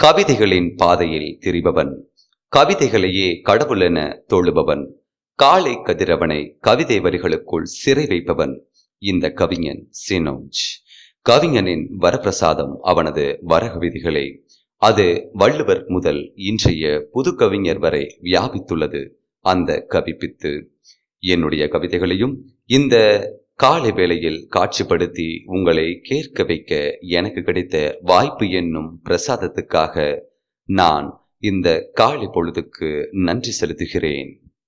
கவிதைகளின் பாதையில் திரிபவன் கவிதைகளையே கடவுளென தொழுபவன் காலை கதிரவனை கவிதை வரிகளுக்குள் சிறை வைப்பவன் இந்த கவிஞன் சினோஜ் கவிஞனின் வரப்பிரசாதம் அவனது வரகவிதைகளே அது வள்ளுவர் முதல் இன்றைய புது கவிஞர் வரை வியாபித்துள்ளது அந்த கவிப்பித்து என்னுடைய கவிதைகளையும் இந்த காலை வேளையில் காட்சிப்படுத்தி உங்களை கேட்க வைக்க எனக்கு கிடைத்த வாய்ப்பு என்னும் பிரசாதத்துக்காக நான் இந்த காலை பொழுதுக்கு நன்றி செலுத்துகிறேன்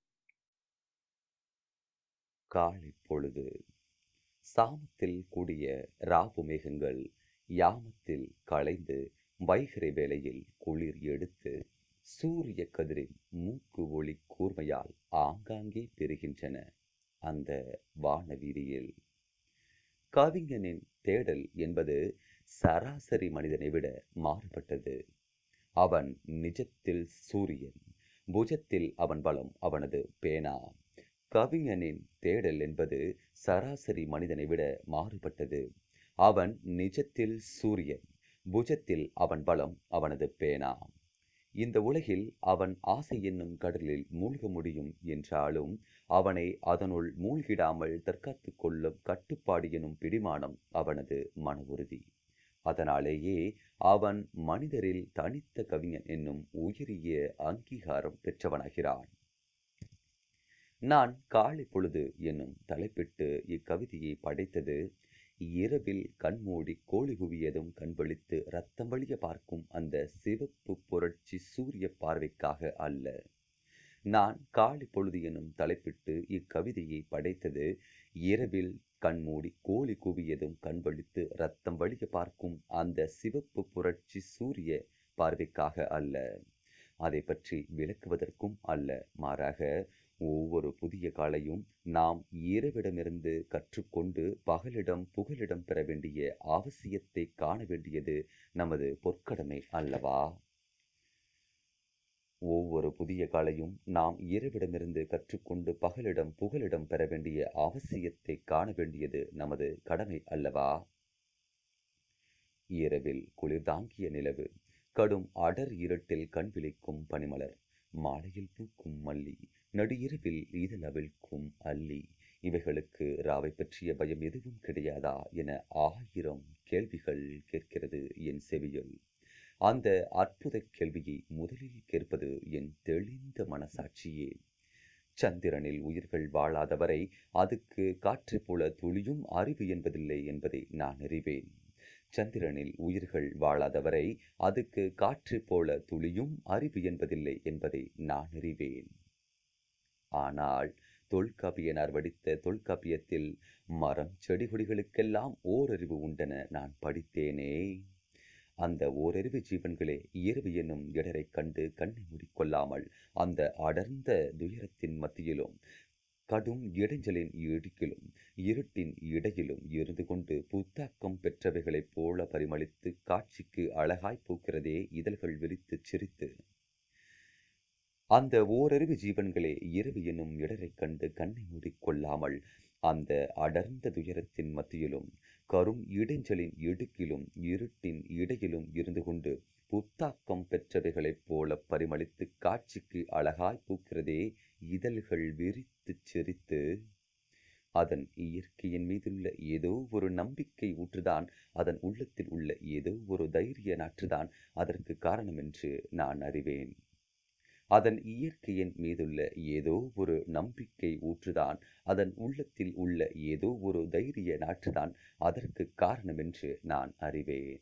காலை பொழுது சாமத்தில் கூடிய ராவு மேகங்கள் யாமத்தில் களைந்து வைகரை வேளையில் குளிர் எடுத்து சூரிய கதிரின் மூக்கு ஒளி கூர்மையால் ஆங்காங்கே பெறுகின்றன அந்த வானவீதியில் கவிஞனின் தேடல் என்பது சராசரி மனிதனை விட மாறுபட்டது அவன் நிஜத்தில் சூரியன் புஜத்தில் அவன் பலம் அவனது பேனா கவிஞனின் தேடல் என்பது சராசரி மனிதனை விட மாறுபட்டது அவன் நிஜத்தில் சூரியன் புஜத்தில் அவன் பலம் அவனது பேனா இந்த உலகில் அவன் ஆசை என்னும் கடலில் மூழ்க முடியும் என்றாலும் அவனை அதனுள் மூழ்கிடாமல் தற்காத்து கொள்ளும் கட்டுப்பாடு எனும் பிடிமானம் அவனது மன உறுதி அதனாலேயே அவன் மனிதரில் தனித்த கவிஞன் என்னும் உயரிய அங்கீகாரம் பெற்றவனாகிறான் நான் காலை பொழுது என்னும் தலைப்பிட்டு இக்கவிதையை படைத்தது இரவில் கண்மூடி கோழி குவியதும் கண்வழித்து ரத்தம் வழிய பார்க்கும் அந்த சிவப்பு புரட்சி சூரிய பார்வைக்காக அல்ல நான் காலை பொழுது எனும் தலைப்பிட்டு இக்கவிதையை படைத்தது இரவில் கண்மூடி கோழி குவியதும் கண்வழித்து ரத்தம் வழிய பார்க்கும் அந்த சிவப்பு புரட்சி சூரிய பார்வைக்காக அல்ல அதை பற்றி விளக்குவதற்கும் அல்ல மாறாக ஒவ்வொரு புதிய காலையும் நாம் இரவிடமிருந்து கற்றுக்கொண்டு பகலிடம் புகலிடம் பெற வேண்டிய அவசியத்தை காண வேண்டியது நமது பொற்கடமை அல்லவா ஒவ்வொரு புதிய காலையும் நாம் இரவிடமிருந்து கற்றுக்கொண்டு பகலிடம் புகலிடம் பெற வேண்டிய அவசியத்தை காண வேண்டியது நமது கடமை அல்லவா இரவில் குளிர் தாங்கிய நிலவு கடும் அடர் இருட்டில் கண் விழிக்கும் பனிமலர் மாலையில் பூக்கும் மல்லி நடு இரவில் ஈதல் அவிழ்க்கும் அல்லி இவைகளுக்கு ராவை பற்றிய பயம் எதுவும் கிடையாதா என ஆயிரம் கேள்விகள் கேட்கிறது என் செவியுள் அந்த அற்புத கேள்வியை முதலில் கேட்பது என் தெளிந்த மனசாட்சியே சந்திரனில் உயிர்கள் வாழாதவரை அதுக்கு காற்றை போல துளியும் அறிவு என்பதில்லை என்பதை நான் அறிவேன் சந்திரனில் உயிர்கள் வாழாதவரை அதுக்கு காற்று போல துளியும் அறிவு என்பதில்லை என்பதை நான் அறிவேன் ஆனால் தொல்காப்பியனார் வடித்த தொல்காப்பியத்தில் மரம் செடி கொடிகளுக்கெல்லாம் ஓரறிவு உண்டென நான் படித்தேனே அந்த ஓரறிவு ஜீவன்களே இரவு என்னும் இடரை கண்டு கண்ணை மூடிக்கொள்ளாமல் அந்த அடர்ந்த துயரத்தின் மத்தியிலும் கடும் இடைஞ்சலின் இடுக்கிலும் இருட்டின் இடையிலும் இருந்து கொண்டு புத்தாக்கம் பெற்றவைகளைப் போல பரிமளித்து காட்சிக்கு அழகாய் பூக்கிறதே இதழ்கள் விரித்து சிரித்து அந்த ஓரறிவு ஜீவன்களே இரவு என்னும் இடரைக் கண்டு கண்ணை மூடிக்கொள்ளாமல் அந்த அடர்ந்த துயரத்தின் மத்தியிலும் கரும் இடைஞ்சலின் இடுக்கிலும் இருட்டின் இடையிலும் இருந்து கொண்டு புத்தாக்கம் பெற்றவைகளைப் போல பரிமளித்து காட்சிக்கு அழகாய் பூக்கிறதே இதழ்கள் விரித்து சிரித்து அதன் இயற்கையின் மீதுள்ள ஏதோ ஒரு நம்பிக்கை ஊற்றுதான் அதன் உள்ளத்தில் உள்ள ஏதோ ஒரு தைரிய நாற்றுதான் அதற்கு காரணம் என்று நான் அறிவேன் அதன் இயற்கையின் மீதுள்ள ஏதோ ஒரு நம்பிக்கை ஊற்றுதான் அதன் உள்ளத்தில் உள்ள ஏதோ ஒரு தைரிய நாற்றுதான் அதற்கு காரணம் என்று நான் அறிவேன்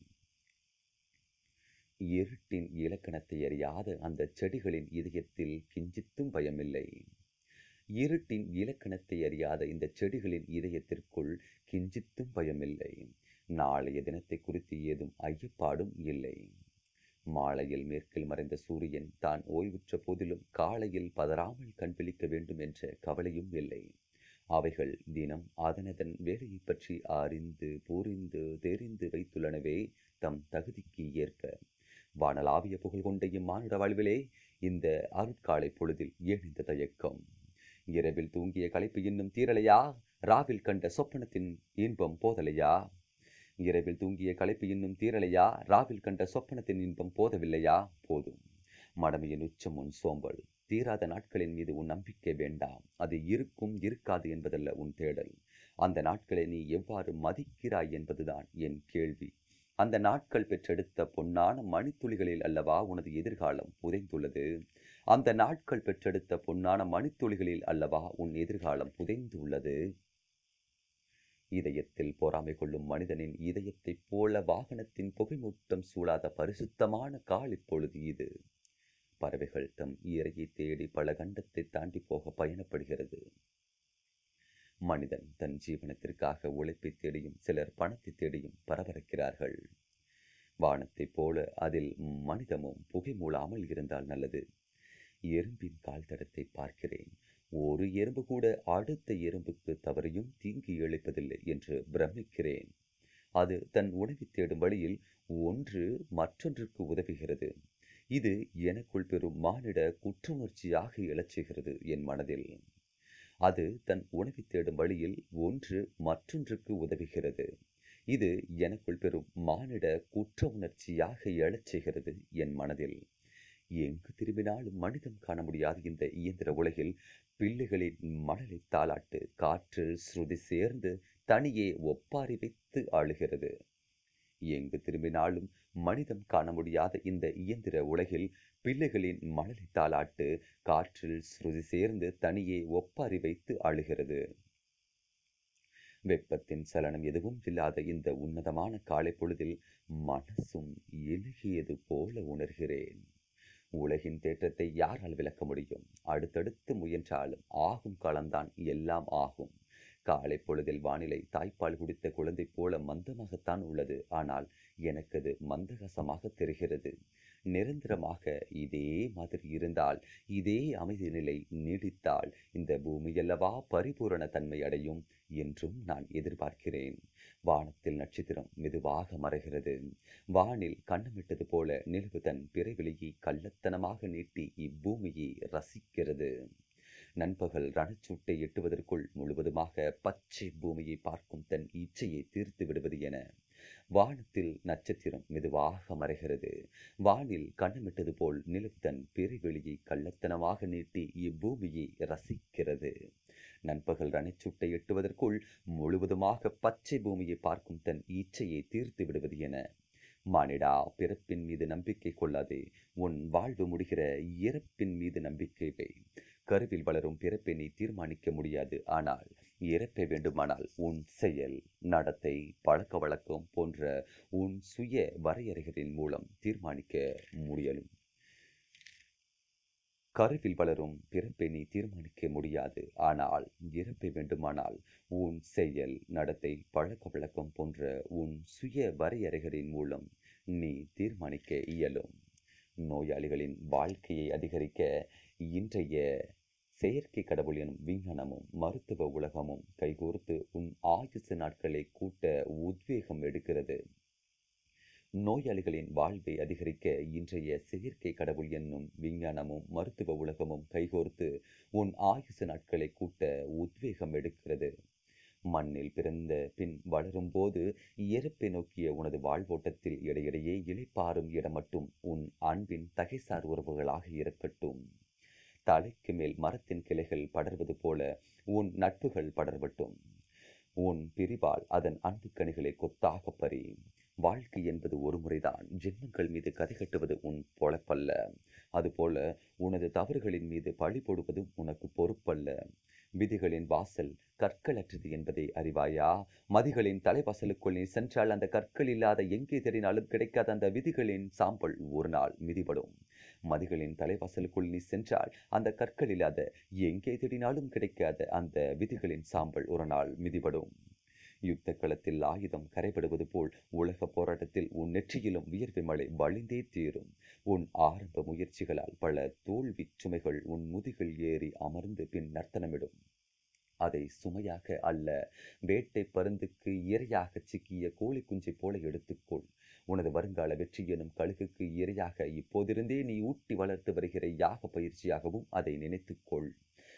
இருட்டின் இலக்கணத்தை அறியாத அந்த செடிகளின் இதயத்தில் கிஞ்சித்தும் பயமில்லை இருட்டின் இலக்கணத்தை அறியாத இந்த செடிகளின் இதயத்திற்குள் கிஞ்சித்தும் பயமில்லை நாளைய தினத்தை குறித்து ஏதும் ஐயப்பாடும் இல்லை மாலையில் மேற்கில் மறைந்த சூரியன் தான் ஓய்வுற்ற போதிலும் காலையில் பதறாமல் கண்பிழிக்க வேண்டும் என்ற கவலையும் இல்லை அவைகள் தினம் அதனதன் வேலையை பற்றி அறிந்து புரிந்து தெரிந்து வைத்துள்ளனவே தம் தகுதிக்கு ஏற்ப வானலாவிய புகழ் கொண்ட இம்மானுட வாழ்விலே இந்த அருட்காலை பொழுதில் ஏன் இந்த தயக்கம் இரவில் தூங்கிய களைப்பு இன்னும் தீரலையா ராவில் கண்ட சொப்பனத்தின் இன்பம் போதலையா இரவில் தூங்கிய களைப்பு இன்னும் தீரலையா ராவில் கண்ட சொப்பனத்தின் இன்பம் போதவில்லையா போதும் மடமையின் உச்சம் உன் சோம்பல் தீராத நாட்களின் மீது உன் நம்பிக்கை வேண்டாம் அது இருக்கும் இருக்காது என்பதல்ல உன் தேடல் அந்த நாட்களை நீ எவ்வாறு மதிக்கிறாய் என்பதுதான் என் கேள்வி அந்த நாட்கள் பெற்றெடுத்த பொன்னான மணித்துளிகளில் அல்லவா உனது எதிர்காலம் புதைந்துள்ளது அந்த நாட்கள் பெற்றெடுத்த பொன்னான மணித்துளிகளில் அல்லவா உன் எதிர்காலம் புதைந்துள்ளது இதயத்தில் பொறாமை கொள்ளும் மனிதனின் இதயத்தைப் போல வாகனத்தின் புகைமூட்டம் சூழாத பரிசுத்தமான கால் இப்பொழுது இது பறவைகள் தம் இறையை தேடி பல கண்டத்தை தாண்டி போக பயணப்படுகிறது மனிதன் தன் ஜீவனத்திற்காக உழைப்பை தேடியும் சிலர் பணத்தை தேடியும் பரபரக்கிறார்கள் வானத்தைப் போல அதில் மனிதமும் புகை மூழாமல் இருந்தால் நல்லது எறும்பின் கால் தடத்தை பார்க்கிறேன் ஒரு எறும்பு கூட அடுத்த எறும்புக்கு தவறையும் தீங்கு இழைப்பதில்லை என்று பிரமிக்கிறேன் அது தன் உணவை தேடும் வழியில் ஒன்று மற்றொன்றுக்கு உதவுகிறது இது எனக்குள் பெறும் மானிட குற்றுணர்ச்சியாக எழச்சுகிறது என் மனதில் அது தன் உணவை தேடும் வழியில் ஒன்று மற்றொன்றுக்கு உதவுகிறது இது எனக்குள் பெறும் மானிட குற்ற உணர்ச்சியாக எழச் செய்கிறது என் மனதில் எங்கு திரும்பினாலும் மனிதன் காண முடியாத இந்த இயந்திர உலகில் பிள்ளைகளின் மணலை தாளாட்டு காற்றில் ஸ்ருதி சேர்ந்து தனியே ஒப்பாரி வைத்து ஆளுகிறது எங்கு திரும்பினாலும் மனிதன் காண முடியாத இந்த இயந்திர உலகில் பிள்ளைகளின் மணலை தாளாட்டு காற்றில் ஸ்ருதி சேர்ந்து தனியே ஒப்பாரி வைத்து ஆளுகிறது வெப்பத்தின் சலனம் எதுவும் இல்லாத இந்த உன்னதமான காலை பொழுதில் மனசும் இழுகியது போல உணர்கிறேன் உலகின் தேற்றத்தை யாரால் விளக்க முடியும் அடுத்தடுத்து முயன்றாலும் ஆகும் காலம்தான் எல்லாம் ஆகும் காலை பொழுதில் வானிலை தாய்ப்பால் குடித்த குழந்தை போல மந்தமாகத்தான் உள்ளது ஆனால் எனக்கு அது மந்தகசமாக தெரிகிறது நிரந்தரமாக இதே மாதிரி இருந்தால் இதே அமைதி நிலை நீடித்தால் இந்த பூமியல்லவா பரிபூரண தன்மை அடையும் என்றும் நான் எதிர்பார்க்கிறேன் வானத்தில் நட்சத்திரம் மெதுவாக மறைகிறது வானில் கண்ணமிட்டது போல நிலவு தன் பிறைவெளியை கள்ளத்தனமாக நீட்டி இப்பூமியை ரசிக்கிறது நண்பகல் ரணச்சூட்டை எட்டுவதற்குள் முழுவதுமாக பச்சை பூமியை பார்க்கும் தன் இச்சையை தீர்த்து விடுவது என வானத்தில் நட்சத்திரம் மெதுவாக மறைகிறது வானில் கண்ணமிட்டது போல் நிலவு தன் பிறைவெளியை கள்ளத்தனமாக நீட்டி இப்பூமியை ரசிக்கிறது நண்பகல் ரணச்சூட்டை எட்டுவதற்குள் முழுவதுமாக பச்சை பூமியை பார்க்கும் தன் இச்சையை தீர்த்து விடுவது என மானிடா பிறப்பின் மீது நம்பிக்கை கொள்ளாதே உன் வாழ்வு முடிகிற இறப்பின் மீது நம்பிக்கை வை கருவில் வளரும் பிறப்பை நீ தீர்மானிக்க முடியாது ஆனால் இறப்பை வேண்டுமானால் உன் செயல் நடத்தை பழக்க வழக்கம் போன்ற உன் சுய வரையறைகளின் மூலம் தீர்மானிக்க முடியலும் கருவில் வளரும் பிறப்பை நீ தீர்மானிக்க முடியாது ஆனால் இறப்பை வேண்டுமானால் உன் செயல் நடத்தை பழக்க வழக்கம் போன்ற உன் சுய வரையறைகளின் மூலம் நீ தீர்மானிக்க இயலும் நோயாளிகளின் வாழ்க்கையை அதிகரிக்க இன்றைய செயற்கை கடவுள் எனும் விஞ்ஞானமும் மருத்துவ உலகமும் கைகோர்த்து உன் ஆயுசு நாட்களை கூட்ட உத்வேகம் எடுக்கிறது நோயாளிகளின் வாழ்வை அதிகரிக்க இன்றைய செயற்கை கடவுள் என்னும் விஞ்ஞானமும் மருத்துவ உலகமும் கைகோர்த்து உன் ஆயுசு நாட்களை கூட்ட உத்வேகம் எடுக்கிறது மண்ணில் பிறந்த பின் வளரும் போது இறப்பை நோக்கிய உனது வாழ்வோட்டத்தில் இடையிடையே இலைப்பாரும் இடம் மட்டும் உன் அன்பின் தகைசார் உறவுகளாக இருக்கட்டும் தலைக்கு மேல் மரத்தின் கிளைகள் படர்வது போல உன் நட்புகள் படர்வட்டும் உன் பிரிவால் அதன் அன்பு கனிகளை கொத்தாக பறி வாழ்க்கை என்பது ஒரு முறைதான் ஜென்மங்கள் மீது கதை கட்டுவது உன் பொழப்பல்ல அதுபோல உனது தவறுகளின் மீது பழி போடுவதும் உனக்கு பொறுப்பல்ல விதிகளின் வாசல் கற்களற்றது என்பதை அறிவாயா மதிகளின் தலைவாசலுக்குள் நீ சென்றால் அந்த கற்கள் இல்லாத எங்கே தேடினாலும் கிடைக்காத அந்த விதிகளின் சாம்பல் ஒரு நாள் மிதிபடும் மதிகளின் தலைவாசலுக்குள் நீ சென்றால் அந்த கற்கள் இல்லாத எங்கே தேடினாலும் கிடைக்காத அந்த விதிகளின் சாம்பல் ஒரு நாள் மிதிபடும் யுத்த களத்தில் ஆயுதம் கரைபடுவது போல் உலக போராட்டத்தில் உன் நெற்றியிலும் வியர்வை மழை வழிந்தே தீரும் உன் ஆரம்ப முயற்சிகளால் பல தோல்வி சுமைகள் உன் முதுகில் ஏறி அமர்ந்து பின் நர்த்தனமிடும் அதை சுமையாக அல்ல வேட்டை பருந்துக்கு இரையாக சிக்கிய கோழி குஞ்சை போல எடுத்துக்கொள் உனது வருங்கால வெற்றி எனும் கழுகுக்கு இரையாக இப்போதிருந்தே நீ ஊட்டி வளர்த்து வருகிற யாக பயிற்சியாகவும் அதை நினைத்துக்கொள்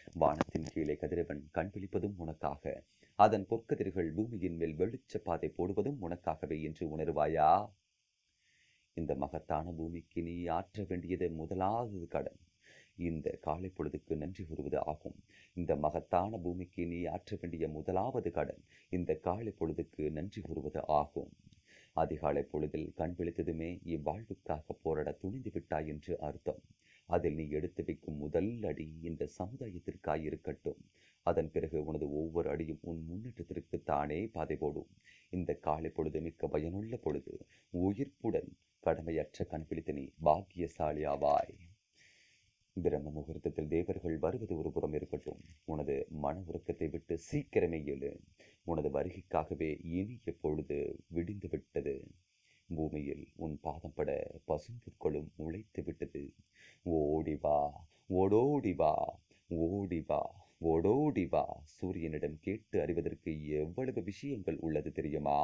வானத்தின் கீழே கதிரவன் கண் விழிப்பதும் உனக்காக அதன் பொற்கதிர்கள் பூமியின் மேல் வெளிச்ச பாதை போடுவதும் உனக்காகவே என்று உணர்வாயா இந்த மகத்தான பூமிக்கு நீ ஆற்ற வேண்டியது முதலாவது கடன் இந்த காலை பொழுதுக்கு நன்றி கூறுவது ஆகும் இந்த மகத்தான பூமிக்கு நீ ஆற்ற வேண்டிய முதலாவது கடன் இந்த காலை பொழுதுக்கு நன்றி கூறுவது ஆகும் அதிகாலை பொழுதில் கண் விழித்ததுமே இவ்வாழ்வுக்காக போராட துணிந்து விட்டாய் என்று அர்த்தம் அதில் நீ எடுத்து வைக்கும் முதல் அடி இந்த சமுதாயத்திற்காய் இருக்கட்டும் அதன் பிறகு உனது ஒவ்வொரு அடியும் உன் முன்னேற்றத்திற்கு தானே பாதை போடும் இந்த காலை பொழுது மிக்க பயனுள்ள பொழுது உயிர்ப்புடன் கடமையற்ற கண் விழித்த நீ பாக்கியசாலியாவாய் பிரம்ம முகூர்த்தத்தில் தேவர்கள் வருவது ஒரு புறம் இருக்கட்டும் உனது மன உறக்கத்தை விட்டு சீக்கிரமே எழு உனது வருகைக்காகவே இனிய பொழுது விடிந்து விட்டது பூமியில் உன் பாதம் பட பசும்புற்களும் முளைத்து விட்டது ஓடி வா ஓடோடி வா ஓடி வா ஓடோடி வா சூரியனிடம் கேட்டு அறிவதற்கு எவ்வளவு விஷயங்கள் உள்ளது தெரியுமா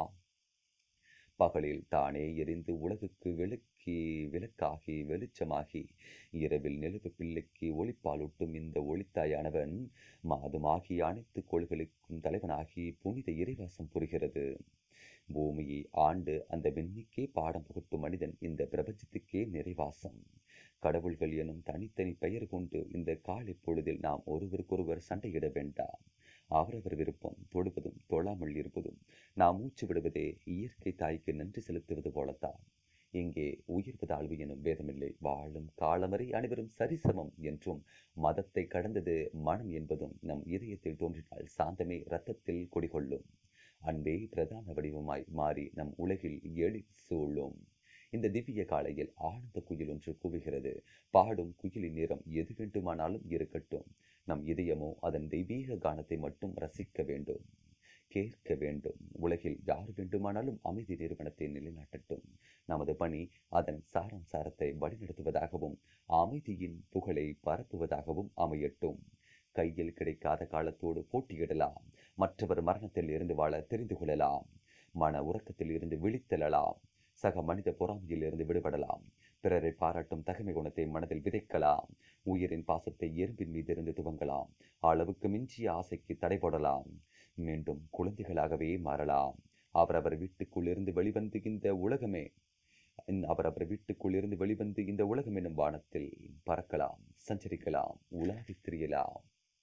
பகலில் தானே எரிந்து உலகுக்கு விளக்கி விளக்காகி வெளிச்சமாகி இரவில் நிலவு பிள்ளைக்கு ஒளிப்பாலூட்டும் இந்த ஒளித்தாயானவன் மாதுமாகி அனைத்து கோள்களுக்கும் தலைவனாகி புனித இறைவாசம் புரிகிறது பூமியை ஆண்டு அந்த விண்ணிக்கே பாடம் புகட்டும் மனிதன் இந்த பிரபஞ்சத்துக்கே நிறைவாசம் கடவுள்கள் எனும் தனித்தனி பெயர் கொண்டு இந்த காலை பொழுதில் நாம் ஒருவருக்கொருவர் சண்டையிட வேண்டாம் அவரவர் விருப்பம் தொடுவதும் தொழாமல் இருப்பதும் நாம் மூச்சு விடுவதே இயற்கை தாய்க்கு நன்றி செலுத்துவது போலத்தான் இங்கே உயிர்வு தாழ்வு எனும் பேதமில்லை வாழும் காலமறை அனைவரும் சரிசமம் என்றும் மதத்தை கடந்தது மனம் என்பதும் நம் இதயத்தில் தோன்றினால் சாந்தமே இரத்தத்தில் குடிகொள்ளும் அன்பே பிரதான வடிவமாய் மாறி நம் உலகில் எழி சூழும் இந்த திவ்ய காலையில் ஆனந்த குயில் ஒன்று கூவுகிறது பாடும் குயிலின் நிறம் எது வேண்டுமானாலும் இருக்கட்டும் நம் இதயமோ அதன் தெய்வீக கானத்தை மட்டும் ரசிக்க வேண்டும் கேட்க வேண்டும் உலகில் யார் வேண்டுமானாலும் அமைதி நிறுவனத்தை நிலைநாட்டட்டும் நமது பணி அதன் சாரம் சாரத்தை வழிநடத்துவதாகவும் அமைதியின் புகழை பரப்புவதாகவும் அமையட்டும் கையில் கிடைக்காத காலத்தோடு போட்டியிடலாம் மற்றவர் மரணத்தில் இருந்து வாழ தெரிந்து கொள்ளலாம் மன உறக்கத்தில் இருந்து விழித்தெழலாம் சக மனித பொறாமையில் இருந்து விடுபடலாம் பிறரை பாராட்டும் தகமை குணத்தை மனதில் விதைக்கலாம் உயிரின் பாசத்தை எறும்பின் மீது இருந்து துவங்கலாம் அளவுக்கு மிஞ்சிய ஆசைக்கு தடை போடலாம் மீண்டும் குழந்தைகளாகவே மாறலாம் அவரவர் வீட்டுக்குள் இருந்து வெளிவந்து இந்த உலகமே அவரவர் வீட்டுக்குள் இருந்து வெளிவந்து இந்த உலகம் என்னும் வானத்தில் பறக்கலாம் சஞ்சரிக்கலாம் உலாவித் திரியலாம்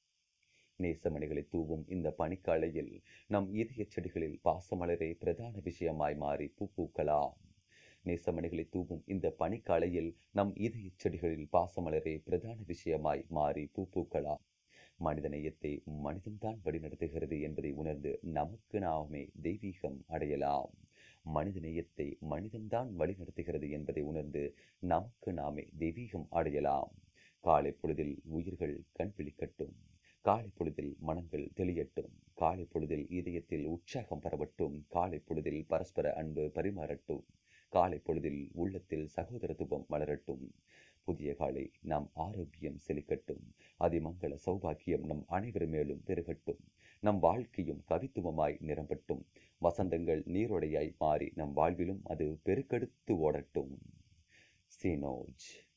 நேசமணிகளை தூவும் இந்த பனிக்காலையில் நம் இதய செடிகளில் பாசமலரே பிரதான விஷயமாய் மாறி பூ பூக்கலாம் நேசமணிகளை தூவும் இந்த பனிக்காலையில் நம் இதய செடிகளில் பாசமலரே பிரதான விஷயமாய் மாறி பூ பூக்கலாம் மனித நேயத்தை மனிதன்தான் வழிநடத்துகிறது என்பதை உணர்ந்து நமக்கு நாமே தெய்வீகம் அடையலாம் மனித நேயத்தை மனிதன்தான் வழிநடத்துகிறது என்பதை உணர்ந்து நமக்கு நாமே தெய்வீகம் அடையலாம் காலை பொழுதில் உயிர்கள் கண் விழிக்கட்டும் காலை பொழுதில் மனங்கள் தெளியட்டும் காலை பொழுதில் இதயத்தில் உற்சாகம் பரவட்டும் காலை பொழுதில் பரஸ்பர அன்பு பரிமாறட்டும் காலை பொழுதில் உள்ளத்தில் சகோதரத்துவம் மலரட்டும் புதிய காலை நாம் ஆரோக்கியம் செழிக்கட்டும் அதிமங்கள சௌபாக்கியம் நம் அனைவர் மேலும் பெருகட்டும் நம் வாழ்க்கையும் கவித்துவமாய் நிரம்பட்டும் வசந்தங்கள் நீரோடையாய் மாறி நம் வாழ்விலும் அது பெருக்கெடுத்து ஓடட்டும் சீனோஜ்